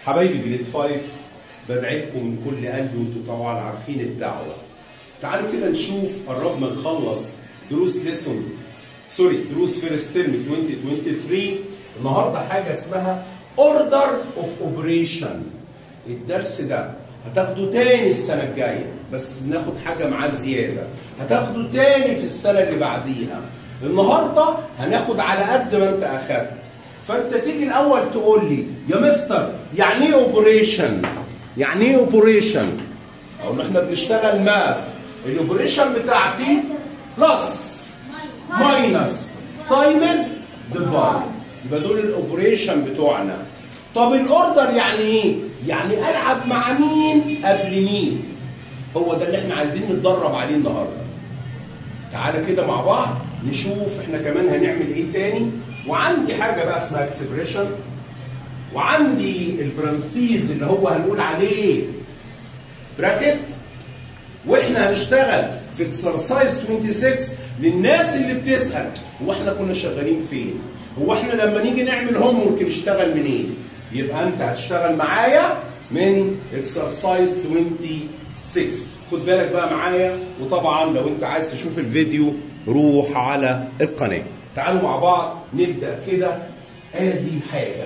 حبايبي جريد 5 بدعي لكم من كل قلبي وانتم طبعا عارفين الدعوه تعالوا كده نشوف قربنا نخلص دروس ليسون سوري دروس فيرست ترم 2023 النهارده حاجه اسمها اوردر اوف اوبريشن الدرس ده هتاخده تاني السنه الجايه بس ناخد حاجه معاه زياده هتاخده تاني في السنه اللي بعديها النهارده هناخد على قد ما انت اخدت فانت تيجي الاول تقول لي يا مستر يعني ايه اوبريشن يعني ايه اوبريشن اقول له احنا بنشتغل ماث الاوبريشن بتاعتي بلس ماينس تايمز ديفايد يبقى دول الاوبريشن بتوعنا طب الاوردر يعني ايه يعني العب مع مين قبل مين هو ده اللي احنا عايزين نتدرب عليه النهارده تعالى كده مع بعض نشوف احنا كمان هنعمل ايه تاني وعندي حاجه بقى اسمها اكسبريشن وعندي البرانسيز اللي هو هنقول عليه براكت واحنا هنشتغل في اكسرسايز 26 للناس اللي بتسال هو احنا كنا شغالين فين؟ هو احنا لما نيجي نعمل هوم ورك نشتغل منين؟ يبقى انت هتشتغل معايا من اكسرسايز 26 خد بالك بقى معايا وطبعا لو انت عايز تشوف الفيديو روح على القناه تعالوا مع بعض نبدا كده ادي حاجه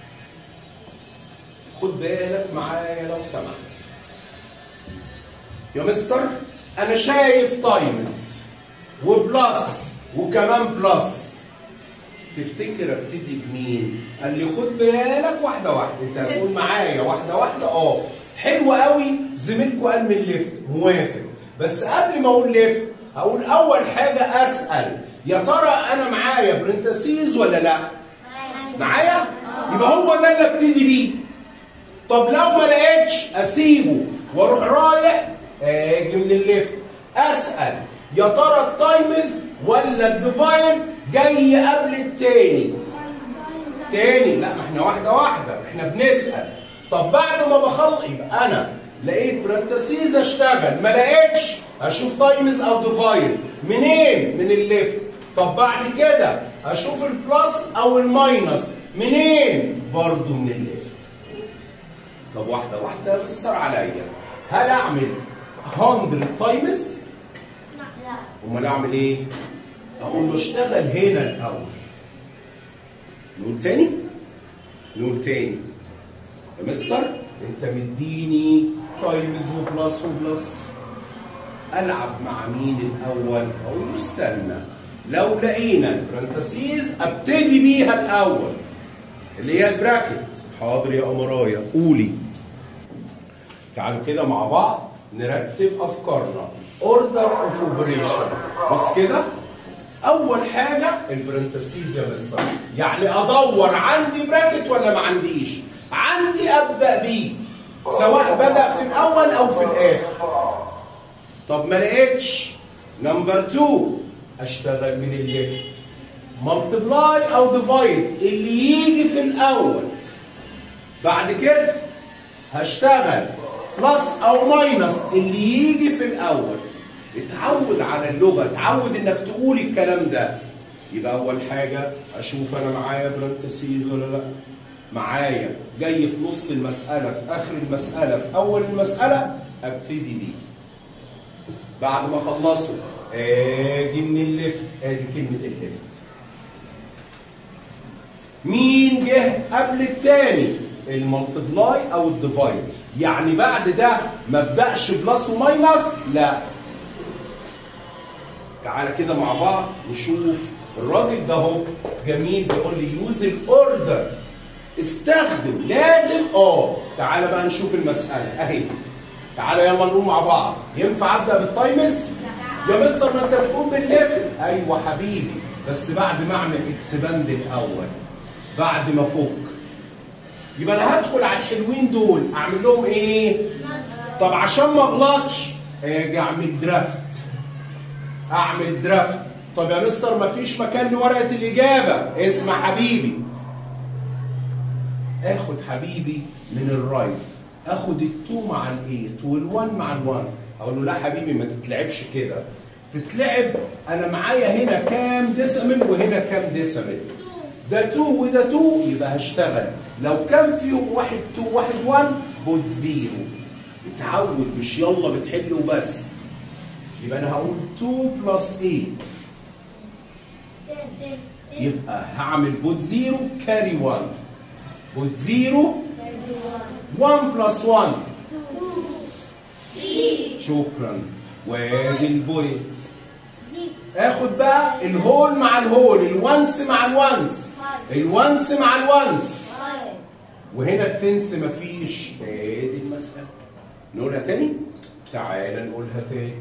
خد بالك معايا لو سمحت يا مستر انا شايف تايمز وبلس وكمان بلس تفتكر ابتدي بمين؟ قال لي خد بالك واحده واحده انت هتقول معايا واحده واحده اه حلو قوي زميلكوا قال من ليفت موافق بس قبل ما اقول ليفت اقول اول حاجه اسال يا ترى انا معايا برنتسيز ولا لا؟ معايا؟ يبقى هو ده اللي ابتدي بيه طب لو ما لقيتش اسيبه واروح رايح اجي من الليفت اسال يا ترى التايمز ولا الديفايد جاي قبل التاني تاني لا ما احنا واحده واحده احنا بنسال طب بعد ما بخلص يبقى انا لقيت برانتسيز اشتغل ما لقيتش اشوف تايمز او ديفايد منين من الليفت طب بعد كده اشوف البلس او الماينس منين برضو من الليفت طب واحده واحده مستر عليا هل اعمل 100 تايمز لا امال اعمل ايه اقول له اشتغل هنا الاول نقول تاني نقول تاني يا مستر انت مديني تايمز وبلس وبلس العب مع مين الاول اقول له استنى لو لقينا البرانتسيز ابتدي بيها الاول اللي هي البراكت حاضر يا امرايا قولي تعالوا كده مع بعض نرتب افكارنا اوردر اوف اوبريشن بص كده اول حاجه البرنتسيز يا مستر يعني ادور عندي براكت ولا ما عنديش عندي ابدا بيه سواء بدا في الاول او في الاخر طب ما لقيتش نمبر 2 اشتغل من الليفت ملتبلاي او ديفايد اللي يجي في الاول بعد كده هشتغل بلس او ماينس اللي يجي في الاول اتعود على اللغه اتعود انك تقول الكلام ده يبقى اول حاجه اشوف انا معايا برانتسيز ولا لا معايا جاي في نص المساله في اخر المساله في اول المساله ابتدي بيه بعد ما اخلصه اجي من الليفت ادي كلمه الليفت مين جه قبل التاني الملتبلاي او الديفايد يعني بعد ده ما ابداش بلس وماينس لا تعالى كده مع بعض نشوف الراجل ده اهو جميل بيقول لي يوز الاوردر استخدم لازم اه تعالى بقى نشوف المساله اهي تعالى يلا نقول مع بعض ينفع ابدا بالتايمز يا مستر ما انت بتقول بالليفل ايوه حبيبي بس بعد ما اعمل اكسباند الاول بعد ما افك يبقى انا هدخل على الحلوين دول اعمل لهم ايه طب عشان ما اغلطش اجي اعمل درافت اعمل درافت طب يا مستر ما فيش مكان لورقه الاجابه اسمع حبيبي اخد حبيبي من الرايت اخد التو مع الايت والوان مع الوان اقول له لا حبيبي ما تتلعبش كده تتلعب انا معايا هنا كام ديسمل وهنا كام ديسمل ده 2 وده 2 يبقى هشتغل لو كان فيهم واحد 2 واحد 1 بوت زيرو اتعود مش يلا بتحل وبس يبقى انا هقول 2 بلس 8 يبقى هعمل بوت زيرو كاري 1 بوت زيرو 1 بلس 1 شكرا وادي البوينت اخد بقى الهول مع الهول الونس مع الونس الونس مع الونس وهنا التنس مفيش ادي المسألة نقولها تاني تعالى نقولها تاني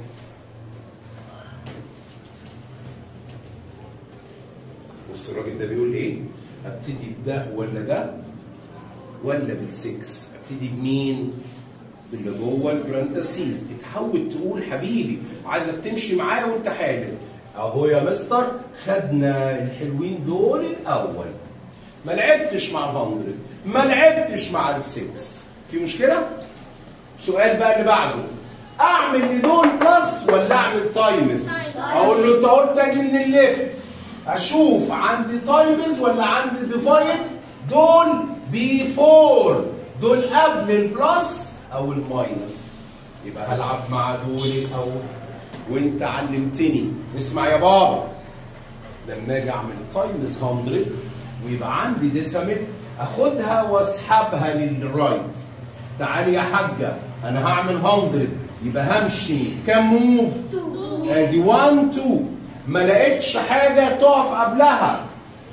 بص الراجل ده بيقول ايه ابتدي بده ولا ده ولا بالسكس ابتدي بمين باللي جوه البرانتاسيز اتحول تقول حبيبي عايزك تمشي معايا وانت حالم اهو يا مستر خدنا الحلوين دول الاول ما لعبتش مع الهندرد ما لعبتش مع السكس في مشكله سؤال بقى اللي بعده اعمل لدول بلس ولا اعمل تايمز اقول له انت قلت اجي من الليفت اشوف عندي تايمز ولا عندي ديفايد دول بيفور دول قبل البلس او الماينس يبقى هلعب مع دول الاول وانت علمتني اسمع يا بابا لما اجي اعمل تايمز 100 ويبقى عندي ديسيمل اخدها واسحبها للرايت تعالي يا حاجه انا هعمل 100 يبقى همشي كام موف ادي 1 2 ما لقيتش حاجه تقف قبلها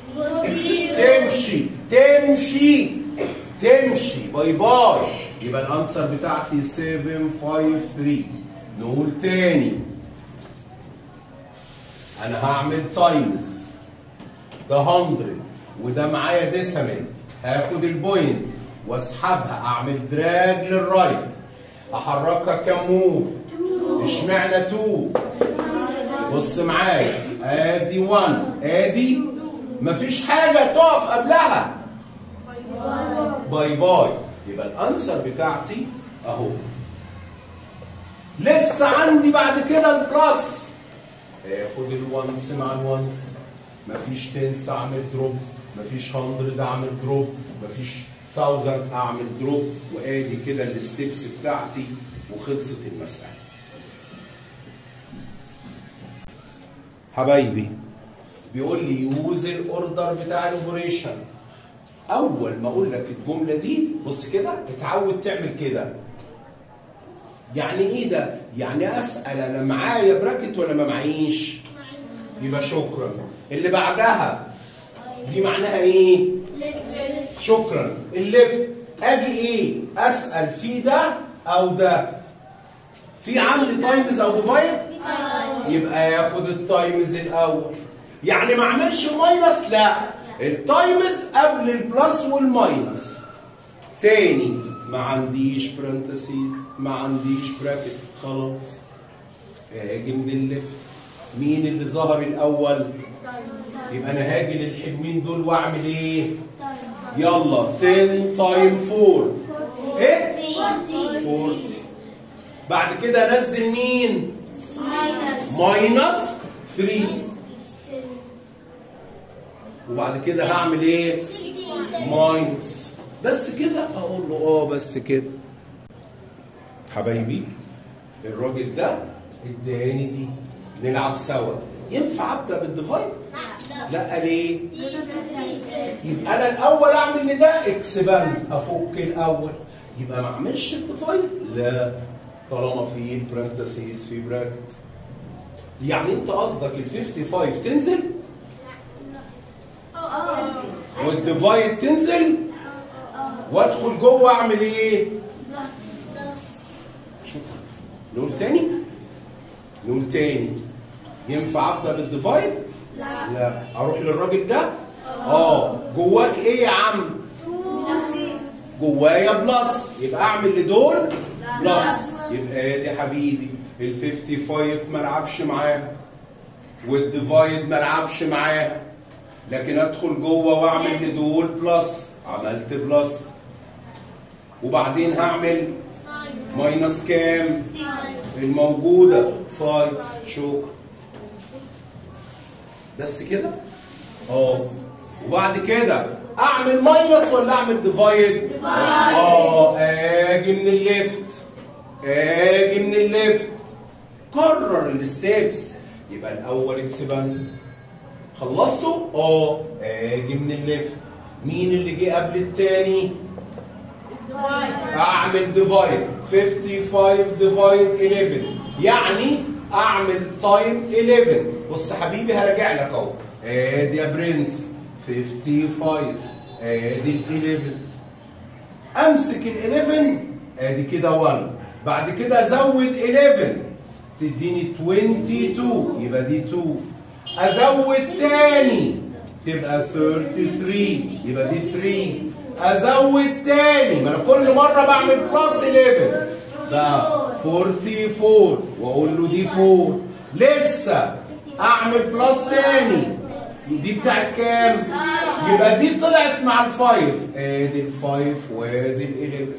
تمشي تمشي تمشي باي باي يبقى الانسر بتاعتي 753 نقول تاني انا هعمل تايمز ده 100 وده معايا ديسيمل هاخد البوينت واسحبها اعمل دراج للرايت احركها كام موف اشمعنى 2 بص معايا ادي 1 ادي مفيش حاجه تقف قبلها باي باي يبقى الانسر بتاعتي اهو لسه عندي بعد كده البلس اخد الونس مع الونس مفيش تنس اعمل دروب مفيش 100 اعمل دروب مفيش 1000 اعمل دروب وادي كده الستبس بتاعتي وخلصت المساله حبايبي بيقول لي يوز الاوردر بتاع الاوبريشن اول ما اقول لك الجمله دي بص كده اتعود تعمل كده يعني ايه ده يعني اسال انا معايا براكت ولا ما معيش يبقى شكرا اللي بعدها دي معناها ايه شكرا الليفت اجي ايه اسال في ده او ده في عندي تايمز او ديفايد يبقى ياخد التايمز الاول يعني ما اعملش ماينس لا التايمز قبل البلس والماينس تاني ما عنديش برانتسيز ما عنديش براكت خلاص هاجي من الليفت مين اللي ظهر الاول يبقى انا هاجي للحلوين دول واعمل ايه يلا 10 تايم 4 ايه 40 بعد كده انزل مين ماينس 3 وبعد كده هعمل ايه ماينس بس كده اقول له اه بس كده حبايبي الراجل ده اداني دي نلعب سوا ينفع ابدا بالديفايد لا ليه يبقى انا الاول اعمل لده اكسباند افك الاول يبقى ما اعملش الديفايد لا طالما في البرانتسيز في براكت يعني انت قصدك ال 55 تنزل والديفايد تنزل وادخل جوه اعمل ايه؟ شوف نقول تاني نقول تاني ينفع ابدا بالديفايد؟ لا لا اروح للراجل ده؟ اه جواك ايه يا عم؟ جوايا بلس يبقى اعمل لدول بلس يبقى دي حبيبي ال 55 ما العبش معاها والديفايد ما العبش معاها لكن ادخل جوه واعمل لدول بلس عملت بلس وبعدين هعمل ماينس كام الموجوده 5 شكرا بس كده اه وبعد كده اعمل ماينس ولا اعمل ديفايد اه اجي من الليفت اجي من الليفت كرر الستيبس يبقى الاول اكسباند خلصته اه اجي من الليفت مين اللي جه قبل التاني اعمل ديفايد 55 ديفايد 11 يعني اعمل تايم 11 بص حبيبي هراجع لك اهو ادي يا برنس 55 ادي ال 11 امسك ال 11 ادي كده 1 بعد كده ازود 11 تديني 22 يبقى دي 2 ازود تاني تبقى 33 يبقى دي 3 ازود تاني ما انا كل مره بعمل بلس 11 ده 44 واقول له دي 4 لسه اعمل بلس تاني دي بتاعت كام؟ يبقى دي طلعت مع الفايف ادي الفايف وادي ال 11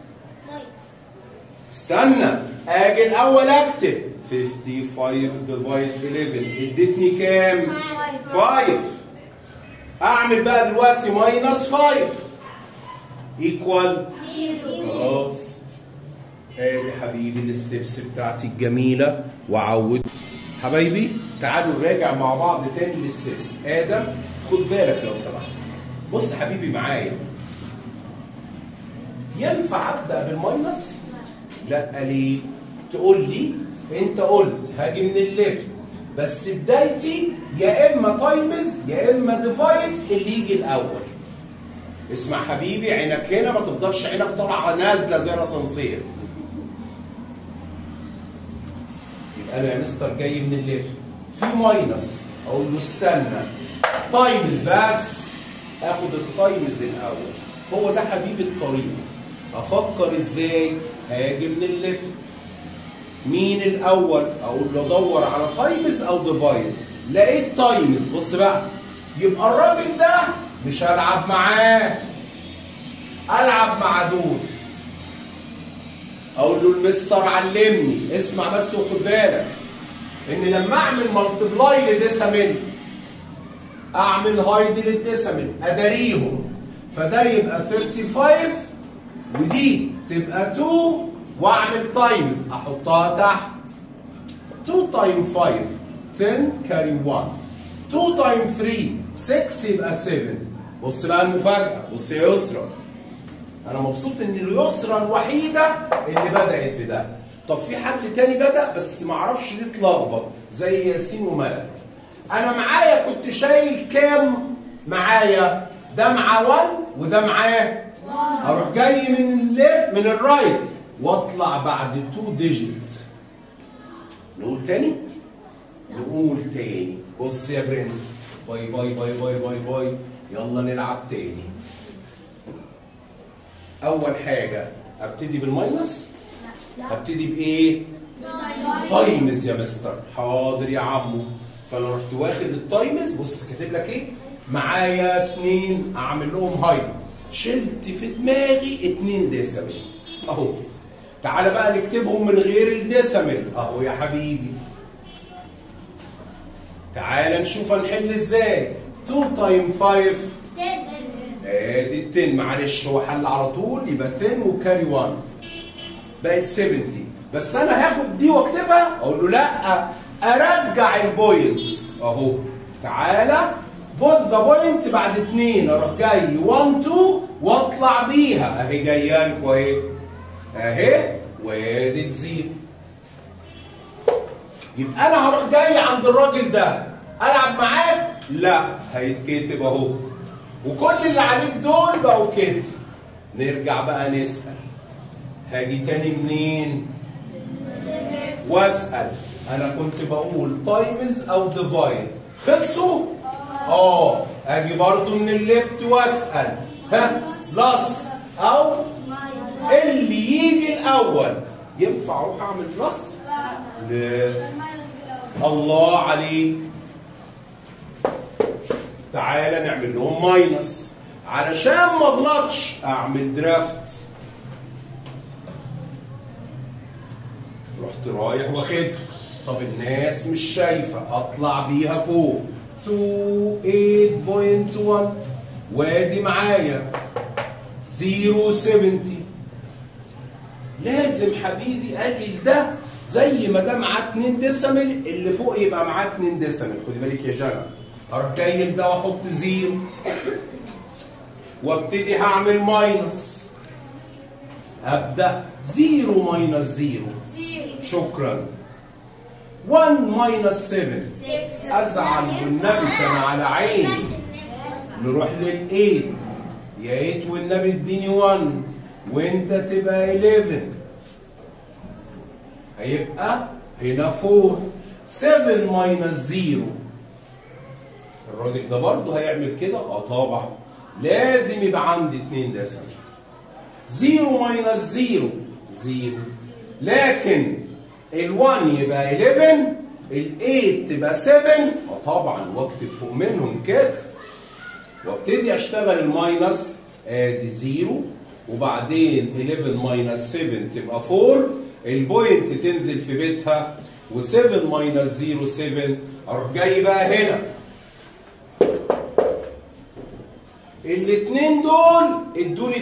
استنى اجي الاول اكتب 55 ديفايد 11 ادتني كام؟ 5 اعمل بقى دلوقتي ماينس 5 ايكوال خلاص ادي حبيبي الستبس بتاعتي الجميله وعود حبايبي تعالوا نراجع مع بعض تاني الستبس ادم خد بالك لو سمحت بص حبيبي معايا ينفع ابدا بالماينس لا ليه تقول لي انت قلت هاجي من الليفت بس بدايتي يا اما تايمز يا اما ديفايد اللي يجي الاول اسمع حبيبي عينك هنا ما تفضلش عينك طالعه نازله زي الاسانسير يبقى انا يا مستر جاي من الليفت في ماينس اقول له استنى تايمز بس اخد التايمز الاول هو ده حبيبي الطريق افكر ازاي هاجي من الليفت مين الاول اقول له ادور على تايمز او ديفايد لقيت تايمز بص بقى يبقى الراجل ده مش هلعب معاه العب مع دول اقول له المستر علمني اسمع بس وخد بالك ان لما اعمل ملتبلاي لديسامين اعمل هايد للديسامين اداريهم فده يبقى 35 ودي تبقى 2 واعمل تايمز احطها تحت 2 تايم 5 10 كاري 1 2 تايم 3 6 يبقى 7 بص بقى المفاجأة بص يا يسرا أنا مبسوط إن اليسرا الوحيدة اللي بدأت بده طب في حد تاني بدأ بس معرفش ليه اتلخبط زي ياسين وملك أنا معايا كنت شايل كام معايا ده مع 1 وده معاه اروح جاي من الليفت من الرايت واطلع بعد 2 ديجيت نقول تاني نقول تاني بص يا برنس باي باي باي باي باي باي يلا نلعب تاني اول حاجه ابتدي بالماينس ابتدي بايه تايمز يا مستر حاضر يا عمو فانا رحت واخد التايمز بص كاتب لك ايه معايا اتنين اعمل لهم هاي شلت في دماغي اتنين ديسمل اهو تعالى بقى نكتبهم من غير الديسمل اهو يا حبيبي تعالى نشوف هنحل ازاي 2 تايم 5 ادي 10 معلش هو حل على طول يبقى 10 وكاري 1 بقت 70 بس انا هاخد دي واكتبها اقول له لا ارجع البوينت اهو تعالى بوت ذا بوينت بعد 2 اروح جاي 1 2 واطلع بيها اهي جايه لكم اهي اهي وادي تزيد يبقى انا هروح جاي عند الراجل ده العب معاك لا هيتكتب اهو وكل اللي عليك دول بقوا كده نرجع بقى نسال هاجي تاني منين واسال انا كنت بقول تايمز او ديفايد خلصوا اه اجي برضو من الليفت واسال ها بلس او اللي يجي الاول ينفع اروح اعمل بلس لا الله عليك تعالى نعمل لهم ماينس علشان ما اغلطش اعمل درافت رحت رايح واخده طب الناس مش شايفه اطلع بيها فوق 28.1 وادي معايا 070 لازم حبيبي اجي ده زي ما ده معاه 2 ديسيمل اللي فوق يبقى معاه 2 ديسيمل خدي بالك يا جنى اروح جاي ده واحط زيرو وابتدي هعمل ماينس ابدا زيرو ماينس زيرو شكرا 1 ماينس 7 ازعل والنبي كان على عيني نروح لل 8 يا 8 والنبي اديني 1 وانت تبقى 11 هيبقى هنا 4 7 ماينس 0 الراجل ده برضه هيعمل كده اه طبعا لازم يبقى عندي 2 ديسيمال 0 ماينس 0 0 لكن ال1 يبقى 11 ال8 تبقى 7 اه طبعا واكتب فوق منهم كده وابتدي اشتغل الماينس ادي 0 وبعدين 11 ماينس 7 تبقى 4 البوينت تنزل في بيتها و7 ماينس 0 7 اروح جاي بقى هنا الاثنين دول ادوني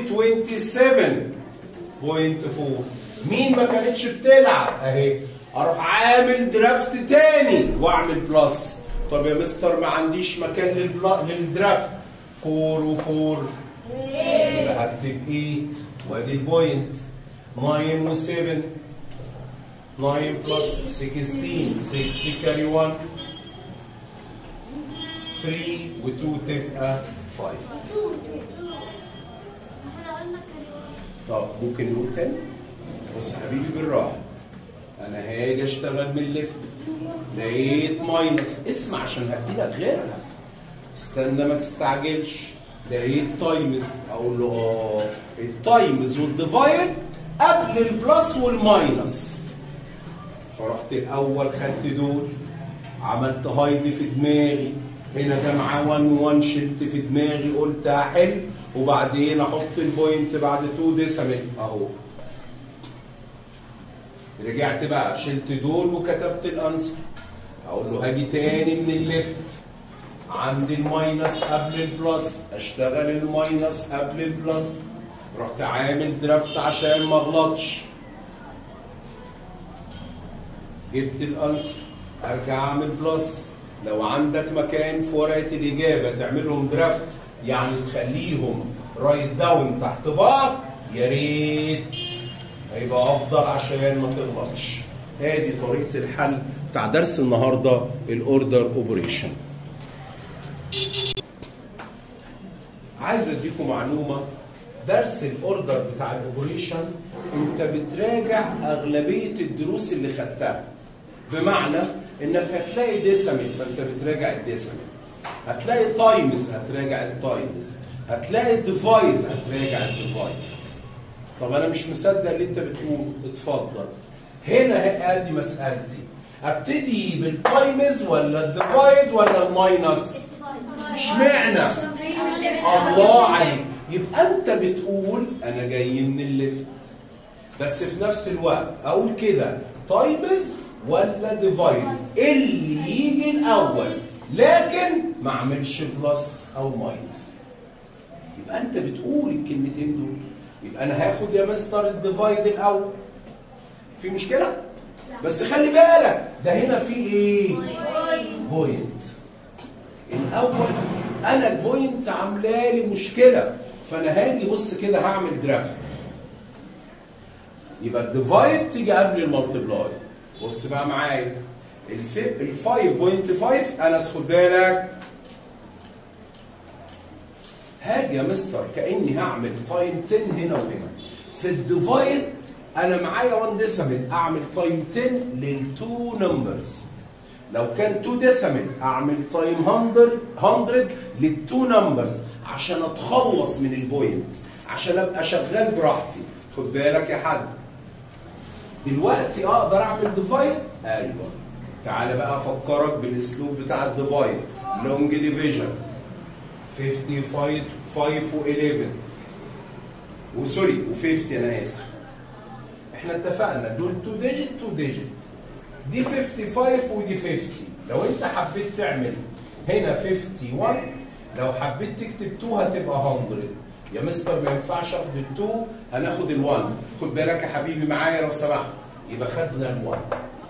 27.4 مين ما كانتش بتلعب اهي اروح عامل درافت تاني واعمل بلس طب يا مستر ما عنديش مكان للبلا... للدرافت 4 و4 يبقى هكتب 8 وادي البوينت 9 و7 9 بلس 16 6 كاري 1 3 و2 تبقى 5 طب ممكن نقول تاني بص حبيبي بالراحه انا هاجي اشتغل من الليفت لقيت ماينس اسمع عشان هدي لك غيرها استنى ما تستعجلش لقيت تايمز اقول له اه التايمز والديفايد قبل البلس والماينس فرحت الاول خدت دول عملت هايد في دماغي هنا ده معاه 1 1 شلت في دماغي قلت هحل وبعدين احط البوينت بعد 2 ديسيمال اهو رجعت بقى شلت دول وكتبت الانسر اقول له هاجي تاني من الليفت عند الماينس قبل البلس اشتغل الماينس قبل البلس رحت عامل درافت عشان ما اغلطش جبت الانسر ارجع اعمل بلس لو عندك مكان في ورقه الاجابه تعملهم درافت يعني تخليهم رايت داون تحت بعض يا ريت هيبقى افضل عشان ما تغلطش ادي طريقه الحل بتاع درس النهارده الاوردر اوبريشن عايز اديكم معلومه درس الاوردر بتاع الاوبريشن انت بتراجع اغلبيه الدروس اللي خدتها بمعنى انك هتلاقي ديسيمال فانت بتراجع الديسيمال هتلاقي تايمز هتراجع التايمز هتلاقي ديفايد هتراجع الديفايد طب انا مش مصدق اللي انت بتقوله اتفضل هنا ادي مسالتي ابتدي بالتايمز ولا الديفايد ولا الماينس اشمعنى الله عليك يبقى انت بتقول انا جاي من الليفت بس في نفس الوقت اقول كده تايمز ولا ديفايد اللي يجي الاول لكن ما اعملش بلس او ماينس يبقى انت بتقول الكلمتين دول يبقى انا هاخد يا مستر الديفايد الاول في مشكله بس خلي بالك ده هنا في ايه بوينت الاول انا البوينت عامله لي مشكله فانا هاجي بص كده هعمل درافت يبقى الديفايد تيجي قبل المالتبلاي بص بقى معايا ال 5.5 انا خد بالك هاجي يا مستر كاني هعمل تايم 10 هنا وهنا في الديفايد انا معايا 1 ديسيمال اعمل تايم 10 للتو نمبرز لو كان 2 ديسيمال اعمل تايم 100 100 للتو نمبرز عشان اتخلص من البوينت عشان ابقى شغال براحتي خد بالك يا حد دلوقتي اقدر اعمل ديفايد ايوه تعالى بقى افكرك بالاسلوب بتاع الديفايد لونج ديفيجن 55 5 و11 وسوري و50 انا اسف احنا اتفقنا دول 2 ديجيت 2 ديجيت دي 55 ودي 50 لو انت حبيت تعمل هنا 51 لو حبيت تكتب 2 هتبقى 100 يا مستر ما ينفعش اخد ال 2 هناخد ال 1 خد بالك يا حبيبي معايا لو سمحت يبقى خدنا ال 1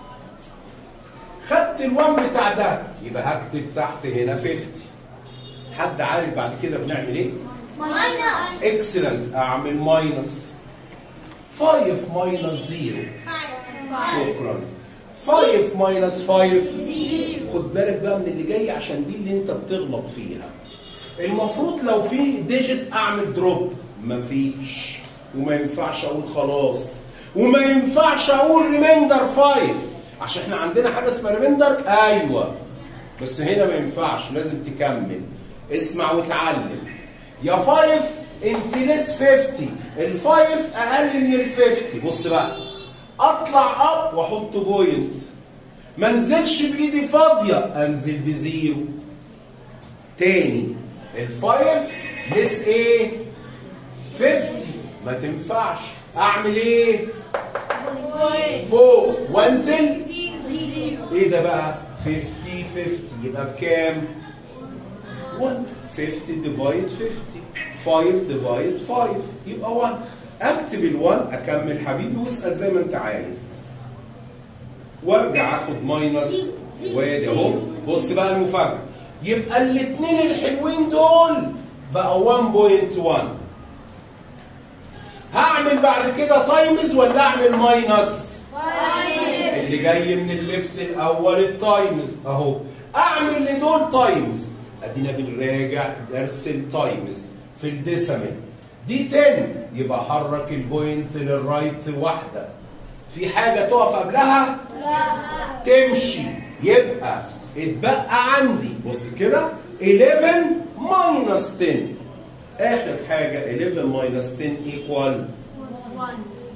خدت ال 1 بتاع ده يبقى هكتب تحت هنا 50 حد عارف بعد كده بنعمل ايه؟ ماينس اكسلنت اعمل ماينس 5 ماينس 0 شكرا 5 ماينس 5 خد بالك بقى من اللي جاي عشان دي اللي انت بتغلط فيها المفروض لو في ديجيت اعمل دروب مفيش وما ينفعش اقول خلاص وما ينفعش اقول ريميندر 5 عشان احنا عندنا حاجه اسمها ريميندر ايوه بس هنا ما ينفعش لازم تكمل اسمع وتعلم يا 5 انت ليس 50 الفايف اقل من ال 50 بص بقى اطلع اب واحط بوينت ما انزلش بايدي فاضيه انزل بزيرو تاني الفايف ليس ايه 50 ما تنفعش اعمل ايه فوق وانزل ايه ده بقى 50 50 يبقى بكام 1 50 ديفايد 50 5 ديفايد 5 يبقى 1 اكتب ال1 اكمل حبيبي واسال زي ما انت عايز وارجع اخد ماينس وادي اهو بص بقى المفاجاه يبقى الاثنين الحلوين دول بقى 1.1 هعمل بعد كده تايمز ولا اعمل ماينس اللي جاي من الليفت الاول التايمز اهو اعمل لدول تايمز ادينا بنراجع درس التايمز في الديسيمال دي 10 يبقى حرك البوينت للرايت واحده في حاجه تقف قبلها تمشي يبقى اتبقى عندي بص كده 11 ماينس 10 اخر حاجه 11 ماينس 10 ايكوال